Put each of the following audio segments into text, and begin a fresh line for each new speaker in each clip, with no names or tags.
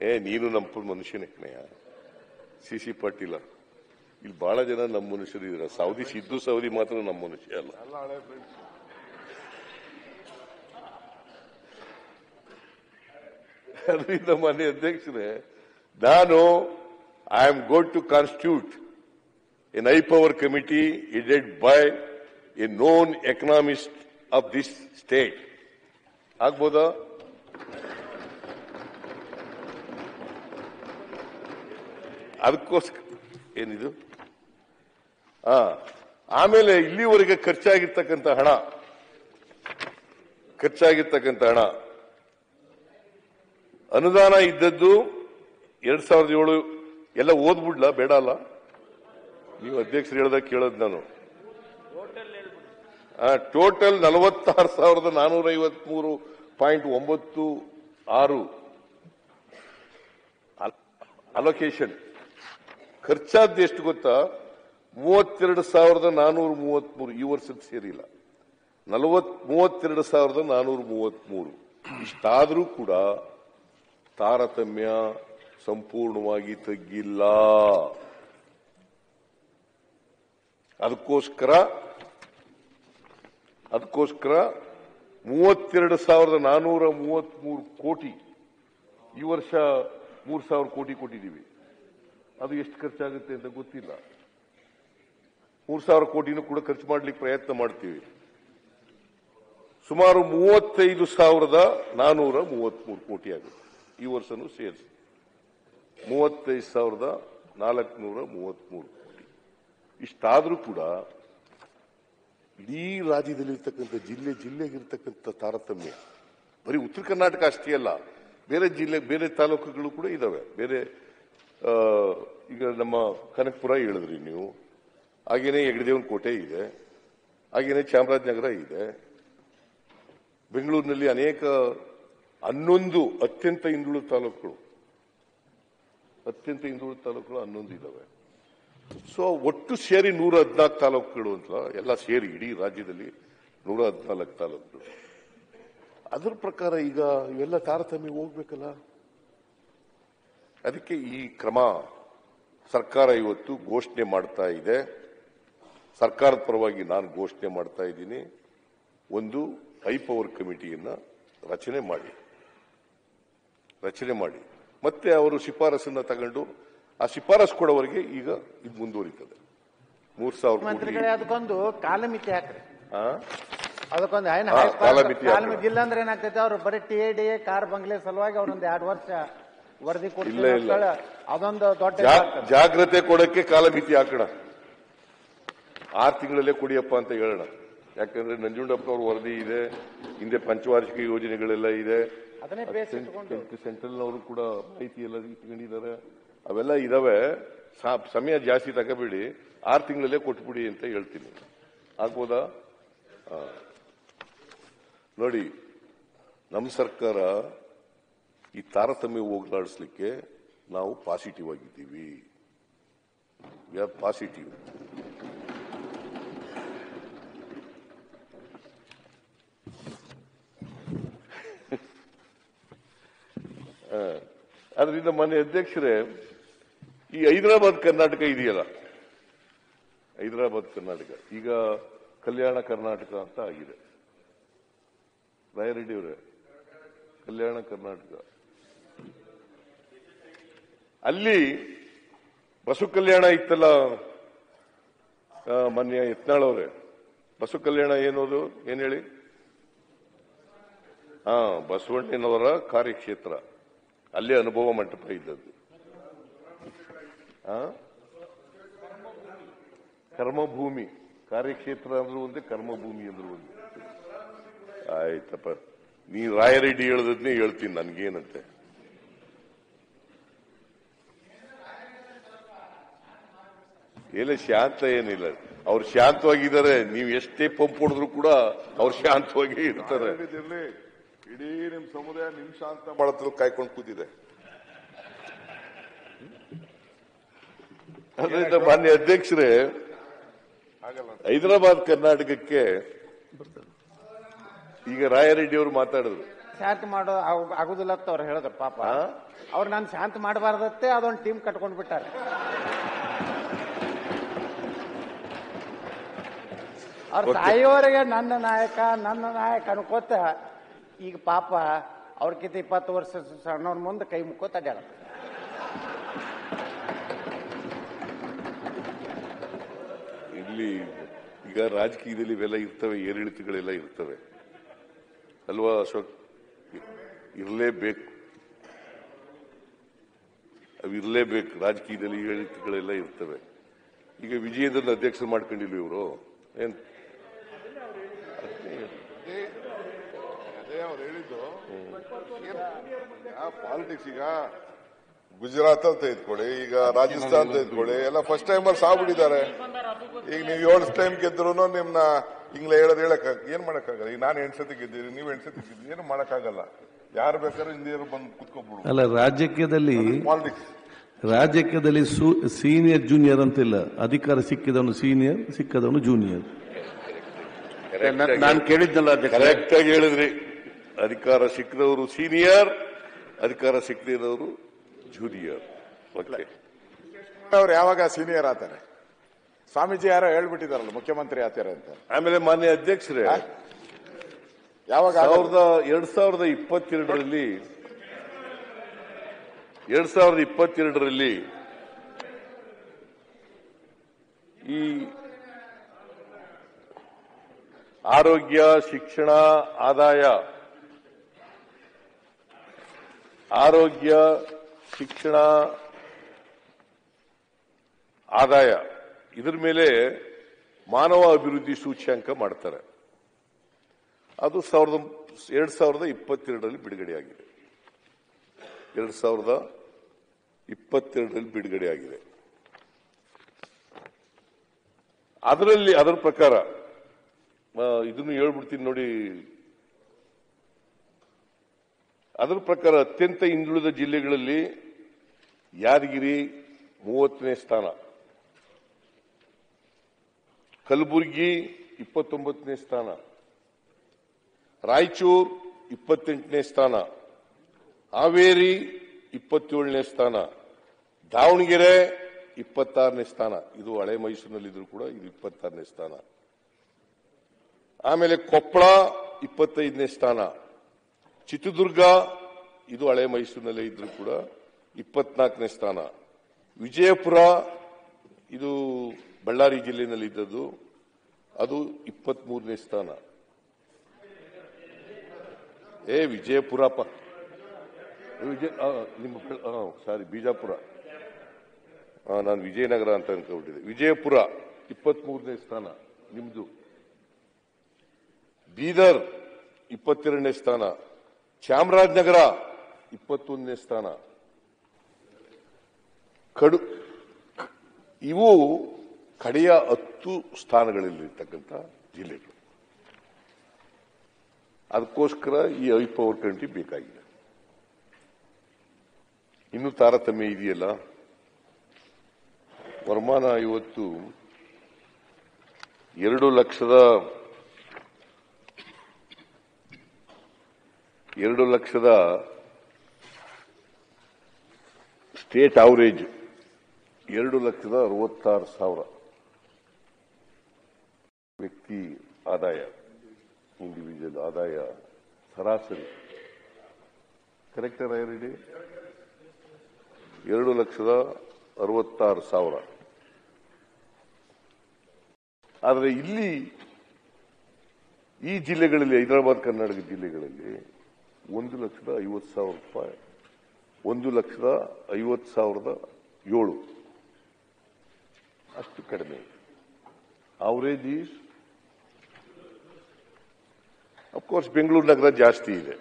ಏ ನೀನು ನಮ್ಮ ಮನುಷ್ಯನೇ ಕಣಯ್ಯ ಸಿ ಸಿ ಪಾಟೀಲ ಇಲ್ಲಿ ಬಹಳ ಜನ ನಮ್ಮ ಮನುಷ್ಯರು ಇದ್ರ ಸೌದಿ ಸಿದ್ದು ಸೌದಿ ಮಾತ್ರ ನಮ್ಮ ಮನುಷ್ಯ ಅಲ್ಲ
ಎಲ್ಲ ಹಳೆ ಫ್ರೆಂಡ್ಸ್
ಅದರಿಂದ ಮಾನ್ಯ ಅಧ್ಯಕ್ಷರೇ ನಾನು I am got to constitute an high power committee headed by a known economist of this state ಆಗ್ಬೋದಾ ಅದಕ್ಕೋಸ್ಕರ ಏನಿದು ಆ ಆಮೇಲೆ ಇಲ್ಲಿವರೆಗೆ ಖರ್ಚಾಗಿರ್ತಕ್ಕಂಥ ಹಣ ಖರ್ಚಾಗಿರ್ತಕ್ಕಂಥ ಹಣ ಅನುದಾನ ಇದ್ದದ್ದು ಎರಡ್ ಸಾವಿರದ ಏಳು ಎಲ್ಲ ಓದ್ಬಿಡ್ಲಾ ಬೇಡ ಅಲ್ಲ ನೀವು ಅಧ್ಯಕ್ಷರು ಹೇಳ್ದಾಗ ಕೇಳೋದು ನಾನು ಟೋಟಲ್ ನಲವತ್ತಾರು ಸಾವಿರದ ನಾನೂರ ಐವತ್ಮೂರು ಪಾಯಿಂಟ್ ಒಂಬತ್ತು ಆರು ಅಲೋಕೇಶನ್ ಖರ್ಚಾದ್ದು ಎಷ್ಟು ಗೊತ್ತಾ ಮೂವತ್ತೆರಡು ಸಾವಿರದ ನಾನೂರ ಮೂವತ್ಮೂರು ಈ ವರ್ಷದ ಸೇರಿಲ್ಲ ನಲವತ್ ಮೂವತ್ತೆರಡು ಸಾವಿರದ ನಾನೂರ ಮೂವತ್ಮೂರು ಇಷ್ಟಾದರೂ ಕೂಡ ತಾರತಮ್ಯ ಸಂಪೂರ್ಣವಾಗಿ ತಗ್ಗಿಲ್ಲ ಅದಕ್ಕೋಸ್ಕರ ಅದಕ್ಕೋಸ್ಕರ ಮೂವತ್ತೆರಡು ಸಾವಿರದ ನಾನೂರ ಮೂವತ್ಮೂರು ಕೋಟಿ ಈ ವರ್ಷ ಮೂರ್ ಸಾವಿರ ಕೋಟಿ ಕೊಟ್ಟಿದ್ದೀವಿ ಅದು ಎಷ್ಟು ಖರ್ಚಾಗುತ್ತೆ ಅಂತ ಗೊತ್ತಿಲ್ಲ ಮೂರ್ ಸಾವಿರ ಕೋಟಿನೂ ಕೂಡ ಖರ್ಚು ಮಾಡ್ಲಿಕ್ಕೆ ಪ್ರಯತ್ನ ಮಾಡ್ತೀವಿ ಸುಮಾರು ಮೂವತ್ತೈದು ಸಾವಿರದ ನಾನೂರ ಮೂವತ್ಮೂರು ಕೋಟಿ ಆಗುತ್ತೆ ಈ ವರ್ಷನೂ ಸೇರಿಸಿ ಮೂವತ್ತೈದು ಸಾವಿರದ ನಾಲ್ಕುನೂರ ಮೂವತ್ಮೂರು ಕೋಟಿ ಇಷ್ಟಾದರೂ ಕೂಡ ಇಡೀ ರಾಜ್ಯದಲ್ಲಿರ್ತಕ್ಕಂಥ ಜಿಲ್ಲೆ ಜಿಲ್ಲೆಗಿರ್ತಕ್ಕಂಥ ತಾರತಮ್ಯ ಬರೀ ಉತ್ತರ ಕರ್ನಾಟಕ ಅಷ್ಟೇ ಅಲ್ಲ ಬೇರೆ ಜಿಲ್ಲೆ ಬೇರೆ ತಾಲೂಕುಗಳು ಕೂಡ ಇದಾವೆ ಬೇರೆ ಆ, ಈಗ ನಮ್ಮ ಕನಕಪುರ ಹೇಳಿದ್ರಿ ನೀವು ಹಾಗೇನೆ ಯಗಡದೇವನ ಕೋಟೆ ಇದೆ ಹಾಗೇನೆ ಚಾಮರಾಜನಗರ ಇದೆ ಬೆಂಗಳೂರಿನಲ್ಲಿ ಅನೇಕ ಹನ್ನೊಂದು ಅತ್ಯಂತ ಹಿಂದುಳಿದ ತಾಲೂಕುಗಳು ಅತ್ಯಂತ ಹಿಂದುಳಿದ ತಾಲೂಕುಗಳು ಹನ್ನೊಂದು ಇದಾವೆ ಸೊ ಒಟ್ಟು ಸೇರಿ ನೂರ ಹದಿನಾಲ್ಕು ತಾಲೂಕುಗಳು ಅಂತ ಎಲ್ಲ ಸೇರಿ ಇಡೀ ರಾಜ್ಯದಲ್ಲಿ ನೂರ ಹದಿನಾಲ್ಕು ತಾಲೂಕುಗಳು ಅದ್ರ ಪ್ರಕಾರ ಈಗ ಇವೆಲ್ಲ ತಾರತಮ್ಯ ಹೋಗ್ಬೇಕಲ್ಲ ಅದಕ್ಕೆ ಈ ಕ್ರಮ ಸರ್ಕಾರ ಇವತ್ತು ಘೋಷಣೆ ಮಾಡ್ತಾ ಇದೆ ಸರ್ಕಾರದ ಪರವಾಗಿ ನಾನು ಘೋಷಣೆ ಮಾಡ್ತಾ ಇದ್ದೀನಿ ಒಂದು ಹೈ ಪವರ್ ಕಮಿಟಿಯನ್ನ ರಚನೆ ಮಾಡಿ ರಚನೆ ಮಾಡಿ ಮತ್ತೆ ಅವರು ಶಿಫಾರಸನ್ನ ತಗೊಂಡು ಆ ಶಿಫಾರಸು ಕೊಡೋವರೆಗೆ ಈಗ ಇದು ಮುಂದುವರಿತದೆ ಮೂರ್ ಸಾವಿರ ಕೋಟಿ
ಮಂತ್ರಿಗಳೇ ಅದಕ್ಕೊಂದು ಕಾಲಮಿತಿ ಹಾಕ್ರಿ
ಆ?
ಅದಕ್ಕೊಂದು ಏನ್
ಹಾ, ಕಾಲಮಿತಿ ಹಾಕ್ರಿ.
ಕಾಲಮಿತಿ ಇಲ್ಲ ಅಂದ್ರೆ ಏನಾಗ್ತೈತೆ ಅವ್ರು ಬರೀ T A D A car ಬಂಗ್ಲೆ ಸಲುವಾಗಿ ಅವ್ರೊಂದ್ ಎರಡು ವರ್ಷ ವರದಿ
ಇಲ್ಲ,
ಕೊಡ್ತಾರೆ
ಇಲ್ಲ.
ಅಂತ ಹೇಳಿ ಅದೊಂದು ದೊಡ್ಡ
ಜಾ-
ಇದಾಗ್ತದೆ.
ಜಾಗ್ರತೆ ಕೊಡಕ್ಕೆ ಕಾಲಮಿತಿ ಹಾಕೋಣ ಆರು ತಿಂಗಳಲ್ಲೇ ಕೊಡಿಯಪ್ಪ ಅಂತ ಹೇಳೋಣ ಯಾಕಂದ್ರೆ ನಂಜುಂಡಪ್ಪ ಅವ್ರ ವರದಿ ಇದೆ ಹಿಂದೆ ಪಂಚವಾರ್ಷಿಕ ಯೋಜನೆಗಳೆಲ್ಲ ಇದೆ
ಅದನ್ನೇ ಬೇಸ್ ಇಟ್ಕೊಂಡು
ಸೆಂಟ್ರಲ್ನವರು ಕೂಡ ಮಾಹಿತಿ ಎಲ್ಲ ಇಟ್ಕೊಂಡಿದ್ದಾರೆ ಅವೆಲ್ಲ ಇದಾವೆ ಸಾ- ಸಮಯ ಜಾಸ್ತಿ ತಗೋಬೇಡಿ ಆರು ತಿಂಗಳಲ್ಲೇ ಕೊಟ್ಬಿಡಿ ಅಂತ ಹೇಳ್ತೀನಿ ಆಗ್ಬೋದಾ ಆ. ನೋಡಿ ನಮ್ಮ ಸರ್ಕಾರ ಈ ತಾರತಮ್ಯ ಹೋಗ್ಲಾಡಿಸ್ಲಿಕ್ಕೆ ನಾವು ಪಾಸಿಟಿವ್ ಆಗಿದ್ದೀವಿ ವಿ ಆರ್ ಪಾಸಿಟಿವ್ ಅದರಿಂದ ಮನೆ ಅಧ್ಯಕ್ಷರೇ ಈ ಹೈದರಾಬಾದ್ ಕರ್ನಾಟಕ ಇದೆಯಲ್ಲ ಹೈದರಾಬಾದ್ ಕರ್ನಾಟಕ ಈಗ ಕಲ್ಯಾಣ ಕರ್ನಾಟಕ ಅಂತ ಆಗಿದೆ ರಾಯರೆಡ್ಡಿ ಅವರೇ ಕಲ್ಯಾಣ ಕರ್ನಾಟಕ ಅಲ್ಲಿ ಬಸವ ಕಲ್ಯಾಣ ಇತ್ತಲ್ಲ ಆ, ಮಾನ್ಯ ಯತ್ನಾಳ್ ಅವರೇ ಬಸವ ಕಲ್ಯಾಣ ಏನೋದು ಏನ್ ಹೇಳಿ ಹಾ ಬಸವಣ್ಣನವರ ಕಾರ್ಯಕ್ಷೇತ್ರ ಅಲ್ಲೇ ಅನುಭವ ಮಂಟಪ ಇದ್ದದ್ದು ಆ? ಕರ್ಮಭೂಮಿ ಕಾರ್ಯಕ್ಷೇತ್ರ ಅಂದ್ರೂ ಒಂದೇ ಕರ್ಮಭೂಮಿ ಅಂದ್ರೂ ಒಂದೇ ಆಯ್ತಪ್ಪ ನೀ ರಾಯರೆಡ್ಡಿ ಹೇಳದನ್ನೇ ಹೇಳ್ತೀನಿ ನನ್ಗೇನಂತೆ ಎಲ್ಲ ಶಾಂತ ಏನಿಲ್ಲ ಅವ್ರು ಶಾಂತವಾಗಿದ್ದಾರೆ ನೀವು ಎಷ್ಟೇ ಪಂಪ್ ಹೊಡೆದ್ರು ಕೂಡ ಅವ್ರು ಶಾಂತವಾಗಿ ಇರ್ತಾರೆ
ಇರ್ಲಿ ಇಡೀ ನಿಮ್ ಸಮುದಾಯ ನಿಮ್ ಶಾಂತ
ಮಾಡತ್ರ ಕಾಯ್ಕೊಂಡು ಕೂತಿದೆ ಅದರಿಂದ ಮಾನ್ಯ ಅಧ್ಯಕ್ಷರೇ
ಆಗಲ್ಲ
ಹೈದರಾಬಾದ್ ಕರ್ನಾಟಕಕ್ಕೆ ಈಗ ರಾಯರೆಡ್ಡಿ ಅವರು ಮಾತಾಡಿದ್ರು
ಶಾಂತಿ ಮಾಡೋ ಆಗ್- ಆಗುದಿಲ್ಲ ಅಂತ ಅವ್ರು ಹೇಳಿದ್ರು ಪಾಪ
ಆ?
ಅವ್ರು ನಾನು ಶಾಂತಿ ಮಾಡಬಾರ್ದತ್ತೆ ಅದೊಂದು ಟೀಮ್ ಕಟ್ಕೊಂಡು ಬಿಟ್ಟಾರೆ ಅವ್ರ
Okay.
ತಾಯಿಯವರಿಗೆ ನನ್ನ ನಾಯಕ ನನ್ನ ನಾಯಕ ಅನ್ಕೋತ ಈಗ ಪಾಪ ಅವ್ರಕ್ಕಿಂತ ಇಪ್ಪತ್ತು ವರ್ಷ ಸಣ್ಣವ್ರ ಮುಂದೆ ಕೈ ಮುಕ್ಕೋತ ಅಡ್ಯಾಡ
ಇಲ್ಲಿ ಈಗ ರಾಜಕೀಯದಲ್ಲಿ ಇವೆಲ್ಲ ಇರ್ತವೆ ಏರಿಳಿತಗಳೆಲ್ಲ ಇರ್ತವೆ ಅಲ್ವಾ ಅಶೋಕ್ ಇರಲೇಬೇಕು ಅವು ಇರಲೇಬೇಕು ರಾಜಕೀಯದಲ್ಲಿ ಏರಿಳಿತಗಳೆಲ್ಲ ಇರ್ತವೆ ಈಗ ವಿಜಯೇಂದ್ರನ ಅಧ್ಯಕ್ಷ ಮಾಡ್ಕೊಂಡಿಲ್ವ ಇವರು ಏನ್
ಅದೇ ಅವ್ರು ಹೇಳಿದ್ದು ಪಾಲಿಟಿಕ್ಸ್ ಈಗ ಗುಜರಾತ್ ಅಂತ ಇದ್ಕೊಳ್ಳಿ ಈಗ ರಾಜಸ್ಥಾನ್ ಅಂತ ಇದ್ಕೊಳ್ಳಿ ಎಲ್ಲ ಫಸ್ಟ್ ಟೈಮರ್ಸ್ ಆಗ್ಬಿಟ್ಟಿದ್ದಾರೆ ಈಗ ನೀವು ಏಳು ಟೈಮ್ ಗೆದ್ರು ನಿಮ್ನ ಹಿಂಗ್ಲ ಹೇಳೋದು ಹೇಳಕ್ ಏನ್ ಮಾಡಕ್ಕಾಗಲ್ಲ ಈಗ ನಾನು ಎಂಟು ಸತಿ ಗೆದ್ದೀರಿ ನೀವು ಎಂಟು ಸತಿ ಗೆದ್ದೀರಿ ಏನು ಮಾಡಕ್ಕಾಗಲ್ಲ ಯಾರು ಬೇಕಾದ್ರೂ ಹಿಂದಿಯರು ಬಂದು ಕುತ್ಕೊಬಿಡು
ಅಲ್ಲ ರಾಜಕೀಯದಲ್ಲಿ
ಪಾಲಿಟಿಕ್ಸ್
ರಾಜಕೀಯದಲ್ಲಿ ಸೀನಿಯರ್ ಜೂನಿಯರ್ ಅಂತಿಲ್ಲ ಅಧಿಕಾರ ಸಿಕ್ಕಿದವನು ಸೀನಿಯರ್ ಸಿಕ್ಕದವನು ಜೂನಿಯರ್
ನಾನು ಕೇಳಿದ್ನಲ್ಲ ಅಧ್ಯಕ್ಷ
ಕರೆಕ್ಟ್ ಆಗಿ ಹೇಳಿದ್ರಿ ಅಧಿಕಾರ ಸಿಕ್ಕದವರು ಸೀನಿಯರ್ ಅಧಿಕಾರ ಸಿಕ್ಕದಿರೋರು ಜೂನಿಯರ್ ಓಕೆ
ಅವ್ರು ಯಾವಾಗ ಸೀನಿಯರ್ ಆತಾರೆ ಸ್ವಾಮೀಜಿ ಯಾರೋ ಹೇಳ್ಬಿಟ್ಟಿದಾರಲ್ಲ ಮುಖ್ಯಮಂತ್ರಿ ಆತಾರೆ ಅಂತ
ಆಮೇಲೆ ಮಾನ್ಯ ಅಧ್ಯಕ್ಷರೇ
ಯಾವಾಗ ಆಗೋದು?
ಸಾವಿರದ ಎರಡ್ ಸಾವಿರದ ಇಪ್ಪತ್ತೆರಡರಲ್ಲಿ ಎರಡ್ ಸಾವಿರದ ಇಪ್ಪತ್ತೆರಡರಲ್ಲಿ ಈ ಆರೋಗ್ಯ ಶಿಕ್ಷಣ ಆದಾಯ ಆರೋಗ್ಯ ಶಿಕ್ಷಣ ಆದಾಯ ಇದ್ರ ಮೇಲೆ ಮಾನವ ಅಭಿವೃದ್ಧಿ ಸೂಚ್ಯಾಂಕ ಮಾಡ್ತಾರೆ ಅದು ಸಾವಿರದ ಎರಡ್ ಸಾವಿರದ ಇಪ್ಪತ್ತೆರಡರಲ್ಲಿ ಬಿಡುಗಡೆಯಾಗಿದೆ ಎರಡ್ ಸಾವಿರದ ಇಪ್ಪತ್ತೆರಡರಲ್ಲಿ ಬಿಡುಗಡೆಯಾಗಿದೆ ಅದರಲ್ಲಿ ಅದರ ಪ್ರಕಾರ ಆ, ಇದನ್ನು ಹೇಳ್ಬಿಡ್ತೀನಿ ನೋಡಿ ಅದರ ಪ್ರಕಾರ ಅತ್ಯಂತ ಹಿಂದುಳಿದ ಜಿಲ್ಲೆಗಳಲ್ಲಿ ಯಾದಗಿರಿ ಮೂವತ್ತನೇ ಸ್ಥಾನ ಕಲಬುರಗಿ ಇಪ್ಪತ್ತೊಂಬತ್ತನೇ ಸ್ಥಾನ ರಾಯಚೂರು ಇಪ್ಪತ್ತೆಂಟನೇ ಸ್ಥಾನ ಹಾವೇರಿ ಇಪ್ಪತ್ತೇಳನೇ ಸ್ಥಾನ ದಾವಣಗೆರೆ ಇಪ್ಪತ್ತಾರನೇ ಸ್ಥಾನ ಇದು ಹಳೆ ಮೈಸೂರಿನಲ್ಲಿದ್ರು ಕೂಡ ಇದು ಇಪ್ಪತ್ತಾರನೇ ಸ್ಥಾನ ಆಮೇಲೆ ಕೊಪ್ಪಳ ಇಪ್ಪತ್ತೈದನೇ ಸ್ಥಾನ ಚಿತ್ರದುರ್ಗ ಇದು ಹಳೆ ಮೈಸೂರಿನಲ್ಲೇ ಇದ್ರು ಕೂಡ ಇಪ್ಪತ್ನಾಲ್ಕನೇ ಸ್ಥಾನ ವಿಜಯಪುರ ಇದು ಬಳ್ಳಾರಿ ಜಿಲ್ಲೆಯಲ್ಲಿ ಇದ್ದದ್ದು ಅದು ಇಪ್ಪತ್ಮೂರನೇ ಸ್ಥಾನ ಏ ವಿಜಯಪುರಪ್ಪ ವಿಜಯ ಆ, ನಿಮ್ಮ ಸಾರಿ ಬಿಜಾಪುರ ಆ, ನಾನು ವಿಜಯನಗರ ಅಂತ ಅನ್ಕೊಂಡ್ಬಿಟ್ಟಿದ್ದೆ ವಿಜಯಪುರ ಇಪ್ಪತ್ಮೂರನೇ ಸ್ಥಾನ ನಿಮ್ದು ಬೀದರ್ ಇಪ್ಪತ್ತೆರಡನೇ ಸ್ಥಾನ ಚಾಮರಾಜನಗರ ಇಪ್ಪತ್ತೊಂದನೇ ಸ್ಥಾನ ಕಡು ಇವು ಕಡೆಯ ಹತ್ತು ಸ್ಥಾನಗಳಲ್ಲಿರ್ತಕ್ಕಂಥ ಜಿಲ್ಲೆಗಳು ಅದಕ್ಕೋಸ್ಕರ ಈ ಐ ಪವರ್ ಕಂಟ್ರಿ ಬೇಕಾಗಿದೆ ಇನ್ನು ತಾರತಮ್ಯ ಇದೆಯಲ್ಲ ವರಮಾನ ಇವತ್ತು ಎರಡು ಲಕ್ಷದ ಎರಡು ಲಕ್ಷದ ಸ್ಟೇಟ್ ಅವರೇಜ್ ಎರಡು ಲಕ್ಷದ ಅರವತ್ತಾರು ಸಾವಿರ ವ್ಯಕ್ತಿ ಆದಾಯ ಇಂಡಿವಿಜುವಲ್ ಆದಾಯ ಸರಾಸರಿ ಕರೆಕ್ಟ್ ರೆಡಿ ಎರಡು ಲಕ್ಷದ ಅರವತ್ತಾರು ಸಾವಿರ ಆದರೆ ಇಲ್ಲಿ ಈ ಜಿಲ್ಲೆಗಳಲ್ಲಿ ಹೈದರಾಬಾದ್ ಕರ್ನಾಟಕ ಜಿಲ್ಲೆಗಳಲ್ಲಿ ಒಂದು ಲಕ್ಷದ ಐವತ್ತು ಸಾವಿರ ರೂಪಾಯಿ ಒಂದು ಲಕ್ಷದ ಐವತ್ತು ಸಾವಿರದ ಏಳು ಅಷ್ಟು ಕಡಿಮೆ ಅವರೇಜ್ ಈಸ್ ಅಫ್ಕೋರ್ಸ್ ಬೆಂಗಳೂರು ನಗರ ಜಾಸ್ತಿ ಇದೆ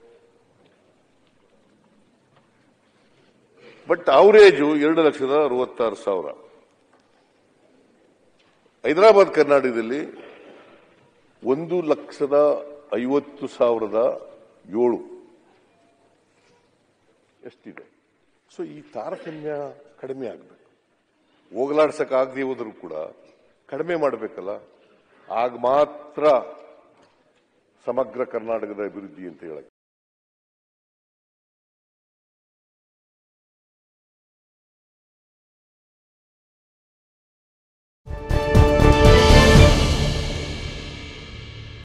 ಬಟ್ ಅವರೇಜು ಎರಡು ಲಕ್ಷದ ಅರವತ್ತಾರು ಸಾವಿರ ಹೈದರಾಬಾದ್ ಕರ್ನಾಟಕದಲ್ಲಿ ಒಂದು ಲಕ್ಷದ ಐವತ್ತು ಸಾವಿರದ ಏಳು ಎಷ್ಟಿದೆ ಸೊ ಈ ತಾರತಮ್ಯ ಕಡಿಮೆ ಆಗಬೇಕು ಹೋಗಲಾಡ್ಸಕ್ಕಾಗದೇ ಹೋದರೂ ಕೂಡ ಕಡಿಮೆ ಮಾಡಬೇಕಲ್ಲ ಆಗ ಮಾತ್ರ ಸಮಗ್ರ ಕರ್ನಾಟಕದ ಅಭಿವೃದ್ಧಿ ಅಂತ ಹೇಳಕ್